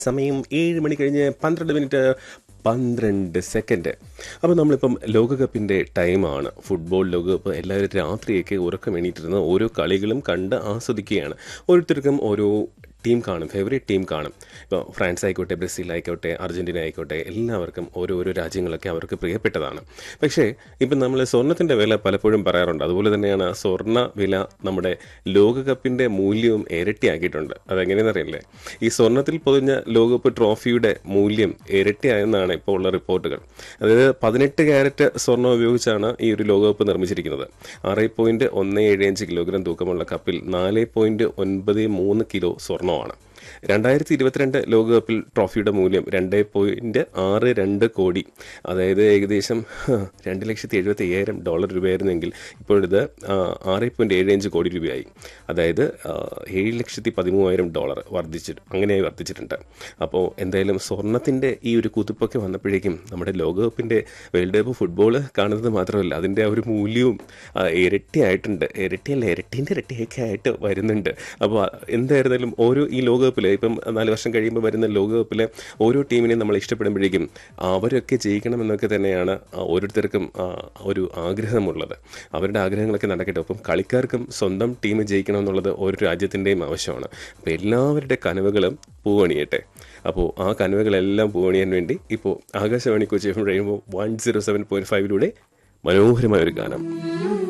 സമയം ഏഴ് മണി കഴിഞ്ഞ് പന്ത്രണ്ട് മിനിറ്റ് പന്ത്രണ്ട് സെക്കൻഡ് അപ്പോൾ നമ്മളിപ്പം ലോകകപ്പിൻ്റെ ടൈമാണ് ഫുട്ബോൾ ലോകകപ്പ് എല്ലാവരും രാത്രിയൊക്കെ ഉറക്കം എണീറ്റിരുന്ന് ഓരോ കളികളും കണ്ട് ആസ്വദിക്കുകയാണ് ഓരോരുത്തർക്കും ഓരോ ടീം കാണും ഫേവറേറ്റ് ടീം കാണും ഇപ്പോൾ ഫ്രാൻസ് ആയിക്കോട്ടെ ബ്രസീൽ ആയിക്കോട്ടെ അർജൻറ്റീന ആയിക്കോട്ടെ എല്ലാവർക്കും ഓരോരോ രാജ്യങ്ങളൊക്കെ അവർക്ക് പ്രിയപ്പെട്ടതാണ് പക്ഷേ ഇപ്പം നമ്മൾ സ്വർണത്തിൻ്റെ വില പലപ്പോഴും പറയാറുണ്ട് അതുപോലെ തന്നെയാണ് സ്വർണ്ണ വില നമ്മുടെ ലോകകപ്പിൻ്റെ മൂല്യവും ഇരട്ടിയാക്കിയിട്ടുണ്ട് അതെങ്ങനെയെന്ന് അറിയില്ലേ ഈ സ്വർണത്തിൽ പൊതിഞ്ഞ ലോകകപ്പ് ട്രോഫിയുടെ മൂല്യം ഇരട്ടിയായെന്നാണ് ഇപ്പോൾ ഉള്ള റിപ്പോർട്ടുകൾ അതായത് പതിനെട്ട് ക്യാരറ്റ് സ്വർണ്ണം ഉപയോഗിച്ചാണ് ഈ ഒരു ലോകകപ്പ് നിർമ്മിച്ചിരിക്കുന്നത് ആറ് പോയിന്റ് ഒന്ന് ഏഴ് അഞ്ച് കിലോഗ്രാം തൂക്കമുള്ള കപ്പിൽ നാല് പോയിന്റ് ഒൻപത് മൂന്ന് കിലോ സ്വർണ്ണമാണ് രണ്ടായിരത്തി ഇരുപത്തിരണ്ട് ലോകകപ്പിൽ ട്രോഫിയുടെ മൂല്യം രണ്ട് പോയിന്റ് ആറ് രണ്ട് കോടി അതായത് ഏകദേശം ഹ, രണ്ട് ലക്ഷത്തി എഴുപത്തി അയ്യായിരം ഡോളർ രൂപയായിരുന്നെങ്കിൽ ഇപ്പോഴിത് ആ, ആറ് പോയിന്റ് ഏഴ് അഞ്ച് കോടി രൂപയായി അതായത് ആ, ഏഴ് ലക്ഷത്തി പതിമൂവായിരം ഡോളർ വർദ്ധിച്ചിട്ട് അങ്ങനെയായി വർദ്ധിച്ചിട്ടുണ്ട് അപ്പോൾ എന്തായാലും സ്വർണത്തിൻ്റെ ഈ ഒരു കുതിപ്പൊക്കെ വന്നപ്പോഴേക്കും നമ്മുടെ ലോകകപ്പിൻ്റെ വേൾഡ് കപ്പ് ഫുട്ബോൾ കാണുന്നത് മാത്രമല്ല അതിൻ്റെ ആ ഒരു മൂല്യവും ആ, ഇരട്ടിയായിട്ടുണ്ട് ഇരട്ടിയല്ല ഇരട്ടീൻ്റെ ഇരട്ടിയൊക്കെ ആയിട്ട് വരുന്നുണ്ട് അപ്പോൾ എന്തായിരുന്നാലും ഓരോ ഈ ലോകകപ്പിൽ ഇപ്പം നാല് വർഷം കഴിയുമ്പോൾ വരുന്ന ലോകകപ്പിലെ ഓരോ ടീമിനെയും നമ്മൾ ഇഷ്ടപ്പെടുമ്പോഴേക്കും അവരൊക്കെ ജയിക്കണമെന്നൊക്കെ തന്നെയാണ് ആ, ഓരോരുത്തർക്കും ആ, ഒരു ആഗ്രഹമുള്ളത് അവരുടെ ആഗ്രഹങ്ങളൊക്കെ നടക്കട്ടെ അപ്പം കളിക്കാർക്കും സ്വന്തം ടീം ജയിക്കണം എന്നുള്ളത് ഓരോ രാജ്യത്തിൻ്റെയും ആവശ്യമാണ് അപ്പോൾ എല്ലാവരുടെ കനവുകളും പൂവണിയട്ടെ അപ്പോൾ ആ കനവുകളെല്ലാം പൂവണിയാൻ വേണ്ടി ഇപ്പോൾ ആകാശവാണി കൊച്ചി എഫ് കഴിയുമ്പോൾ വൺ സീറോ സെവൻ പോയിൻറ്റ് ഫൈവിലൂടെ മനോഹരമായ ഒരു ഗാനം